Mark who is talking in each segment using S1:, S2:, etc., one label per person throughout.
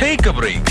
S1: Take a break.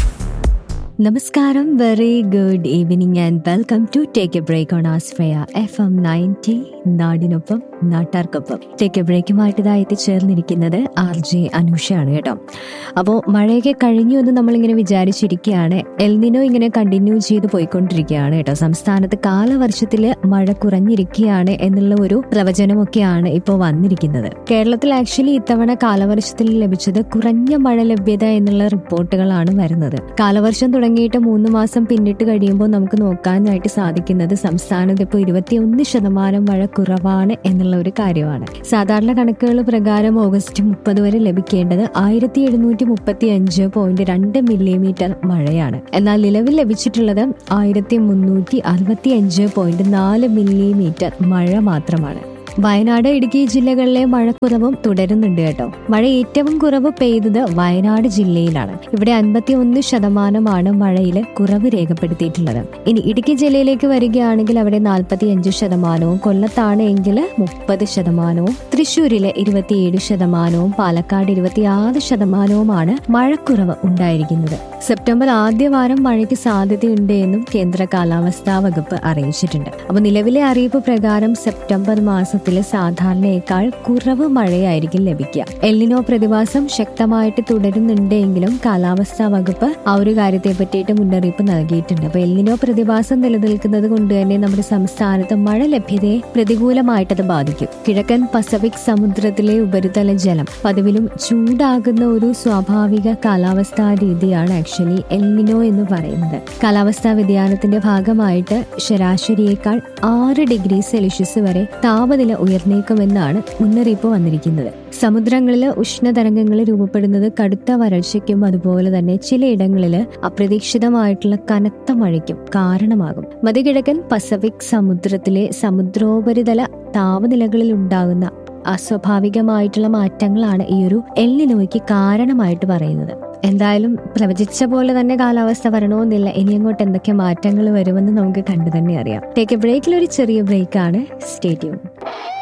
S2: നമസ്കാരം very good evening and welcome to take a break on ആസ്ഫയ F M ninety നാടിനൊപ്പം നാട്ടാർക്കൊപ്പം take A ബ്രേക്കുമായിട്ട് ഇതാ എത്തിച്ചേർന്നിരിക്കുന്നത് R J അനുഷയാണ് കേട്ടോ അപ്പോൾ മഴയൊക്കെ കഴിഞ്ഞു എന്ന് നമ്മളിങ്ങനെ വിചാരിച്ചിരിക്കുകയാണ് എൽനിനോ ഇങ്ങനെ കണ്ടിന്യൂ ചെയ്ത് പോയിക്കൊണ്ടിരിക്കുകയാണ് കേട്ടോ സംസ്ഥാനത്ത് കാലവർഷത്തിൽ മഴ കുറഞ്ഞിരിക്കുകയാണ് എന്നുള്ള ഒരു പ്രവചനമൊക്കെയാണ് ഇപ്പോൾ വന്നിരിക്കുന്നത് കേരളത്തിൽ ആക്ച്വലി ഇത്തവണ കാലവർഷത്തിൽ ലഭിച്ചത് കുറഞ്ഞ മഴ ലഭ്യത എന്നുള്ള റിപ്പോർട്ടുകളാണ് വരുന്നത് കാലവർഷം തുടങ്ങിയിട്ട് മൂന്ന് മാസം പിന്നിട്ട് കഴിയുമ്പോൾ നമുക്ക് നോക്കാനായിട്ട് സാധിക്കുന്നത് സംസ്ഥാനത്ത് ഇപ്പോൾ ഇരുപത്തിയൊന്ന് ശതമാനം മഴ കുറവാണ് എന്നുള്ള ഒരു കാര്യമാണ് സാധാരണ കണക്കുകൾ പ്രകാരം ഓഗസ്റ്റ് മുപ്പത് വരെ ലഭിക്കേണ്ടത് ആയിരത്തി എഴുന്നൂറ്റി മുപ്പത്തി അഞ്ച് പോയിന്റ് രണ്ട് മില്ലിമീറ്റർ മഴയാണ് എന്നാൽ നിലവിൽ ലഭിച്ചിട്ടുള്ളത് ആയിരത്തി മുന്നൂറ്റി അറുപത്തി അഞ്ച് പോയിന്റ് നാല് മില്ലിമീറ്റർ മഴ മാത്രമാണ് വയനാട് ഇടുക്കി ജില്ലകളിലെ മഴക്കുറവും തുടരുന്നുണ്ട് കേട്ടോ മഴ ഏറ്റവും കുറവ് പെയ്തത് വയനാട് ജില്ലയിലാണ് ഇവിടെ അൻപത്തി ഒന്ന് ശതമാനമാണ് മഴയിൽ കുറവ് രേഖപ്പെടുത്തിയിട്ടുള്ളത് ഇനി ഇടുക്കി ജില്ലയിലേക്ക് വരികയാണെങ്കിൽ അവിടെ നാൽപ്പത്തി അഞ്ച് ശതമാനവും കൊല്ലത്താണ് എങ്കിൽ മുപ്പത് ശതമാനവും തൃശ്ശൂരിലെ ഇരുപത്തിയേഴ് ശതമാനവും പാലക്കാട് ഇരുപത്തിയാറ് ശതമാനവുമാണ് മഴക്കുറവ് ഉണ്ടായിരിക്കുന്നത് സെപ്റ്റംബർ ആദ്യവാരം മഴയ്ക്ക് സാധ്യതയുണ്ട് എന്നും കേന്ദ്ര കാലാവസ്ഥാ വകുപ്പ് അറിയിച്ചിട്ടുണ്ട് അപ്പൊ നിലവിലെ അറിയിപ്പ് പ്രകാരം സെപ്റ്റംബർ മാസത്തിൽ സാധാരണയേക്കാൾ കുറവ് മഴയായിരിക്കും ലഭിക്കുക എല്ലിനോ പ്രതിഭാസം ശക്തമായിട്ട് തുടരുന്നുണ്ടെങ്കിലും കാലാവസ്ഥാ വകുപ്പ് ആ ഒരു കാര്യത്തെ പറ്റിയിട്ട് മുന്നറിയിപ്പ് നൽകിയിട്ടുണ്ട് അപ്പൊ എല്ലിനോ പ്രതിഭാസം നിലനിൽക്കുന്നത് കൊണ്ട് തന്നെ നമ്മുടെ സംസ്ഥാനത്ത് മഴ ലഭ്യതയെ പ്രതികൂലമായിട്ടത് ബാധിക്കും കിഴക്കൻ പസഫിക് സമുദ്രത്തിലെ ഉപരിതല ജലം പതിവിലും ചൂടാകുന്ന ഒരു സ്വാഭാവിക കാലാവസ്ഥാ രീതിയാണ് ആക്ച്വലി എൽനിനോ എന്ന് പറയുന്നത് കാലാവസ്ഥാ വ്യതിയാനത്തിന്റെ ഭാഗമായിട്ട് ശരാശരിയേക്കാൾ ആറ് ഡിഗ്രി സെൽഷ്യസ് വരെ താപനില ഉയർന്നേക്കുമെന്നാണ് മുന്നറിയിപ്പ് വന്നിരിക്കുന്നത് സമുദ്രങ്ങളിൽ ഉഷ്ണതരംഗങ്ങൾ രൂപപ്പെടുന്നത് കടുത്ത വരൾച്ചയ്ക്കും അതുപോലെ തന്നെ ചിലയിടങ്ങളിൽ അപ്രതീക്ഷിതമായിട്ടുള്ള കനത്ത മഴയ്ക്കും കാരണമാകും മധ്യകിഴക്കൻ പസഫിക് സമുദ്രത്തിലെ സമുദ്രോപരിതല താപനിലകളിൽ ഉണ്ടാകുന്ന അസ്വാഭാവികമായിട്ടുള്ള മാറ്റങ്ങളാണ് ഈ ഒരു എല്ലിനോയ്ക്ക് കാരണമായിട്ട് പറയുന്നത് എന്തായാലും പ്രവചിച്ച പോലെ തന്നെ കാലാവസ്ഥ വരണമെന്നില്ല ഇനി അങ്ങോട്ട് എന്തൊക്കെ മാറ്റങ്ങൾ വരുമെന്ന് നമുക്ക് കണ്ടു തന്നെ അറിയാം ടേക്ക് എ ബ്രേക്കിൽ ഒരു ചെറിയ ബ്രേക്കാണ് സ്റ്റേറ്റ്യൂൺ